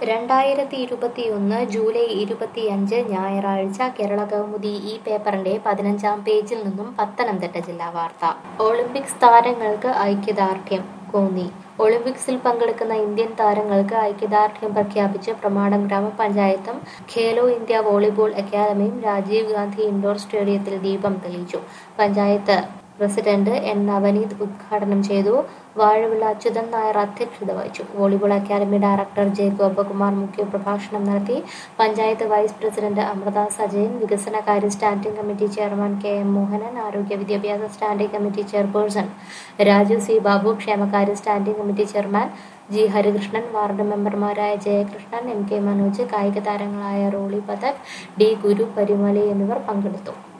രണ്ടായിരത്തി ഇരുപത്തിയൊന്ന് ജൂലൈ ഇരുപത്തിയഞ്ച് ഞായറാഴ്ച കേരള കൗമുദി ഈ പേപ്പറിന്റെ പതിനഞ്ചാം പേജിൽ നിന്നും പത്തനംതിട്ട ജില്ലാ വാർത്ത ഒളിമ്പിക്സ് താരങ്ങൾക്ക് ഐക്യദാർഢ്യം കോന്നി ഒളിമ്പിക്സിൽ പങ്കെടുക്കുന്ന ഇന്ത്യൻ താരങ്ങൾക്ക് ഐക്യദാർഢ്യം പ്രഖ്യാപിച്ച് പ്രമാടം ഗ്രാമപഞ്ചായത്തും ഖേലോ ഇന്ത്യ വോളിബോൾ അക്കാദമിയും രാജീവ് ഗാന്ധി ഇൻഡോർ സ്റ്റേഡിയത്തിൽ ദീപം തെളിയിച്ചു പഞ്ചായത്ത് പ്രസിഡന്റ് എൻ നവനീത് ഉദ്ഘാടനം ചെയ്തു വാഴവിള അച്യുതൻ നായർ അധ്യക്ഷത വഹിച്ചു volleyball academy director J Gopakumar മുഖ്യപ്രഭാഷണം നടത്തി പഞ്ചായത്ത് വൈസ് പ്രസിഡന്റ് അമൃത സജയൻ വികസനകാര്യ standing committee chairman K M Mohanan ആരോഗ്യ വിദ്യാഭ്യാസ standing committee chairperson Raju C Babu ക്ഷേമകാര്യ standing committee chairman G Harikrishnan ward മെമ്പർമാരായ ജയകൃഷ്ണൻ എം കെ മനോജ് കായിക താരങ്ങളായ റോളി പതക് ഡി ഗുരു പരിമലി എന്നിവർ പങ്കെടുത്തു